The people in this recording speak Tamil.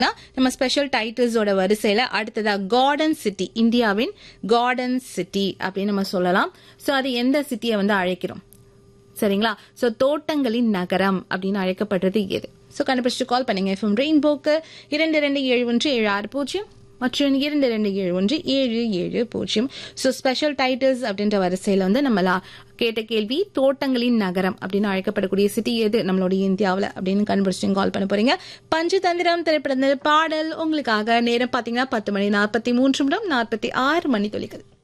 நம்ம ஸ்பெஷல் டைட்டில்ஸோட வரிசையில அடுத்ததா கார்டன் சிட்டி இந்தியாவின் கார்டன் சிட்டி அப்படின்னு நம்ம சொல்லலாம் சோ அது எந்த சிட்டியை வந்து அழைக்கிறோம் சரிங்களா சோ தோட்டங்களின் நகரம் அப்படின்னு அழைக்கப்படுறது எது சோ கண்டுபிடிச்சு கால் பண்ணுங்க எஃப்எம் ரெயின்போக்கு இரண்டு இரண்டு ஏழு ஒன்று ஏழு ஆறு பூஜ்ஜியம் மற்றும் இரண்டு ரெண்டு ஏழு ஒன்று ஏழு ஏழு பூஜ்ஜியம் ஸோ ஸ்பெஷல் டைட்டில்ஸ் அப்படின்ற வரிசையில் வந்து நம்ம லா- கேட்ட கேள்வி தோட்டங்களின் நகரம் அப்படின்னு அழைக்கப்படக்கூடிய சிட்டி எது நம்மளுடைய இந்தியாவில் அப்படின்னு கண்டுபிடிச்சு கால் பண்ண போறீங்க பஞ்சதந்திரம் திரைப்பட பாடல் உங்களுக்காக நேரம் பார்த்தீங்கன்னா பத்து மணி நாற்பத்தி மூன்று நிமிடம் நாற்பத்தி ஆறு மணி தொலைக்குது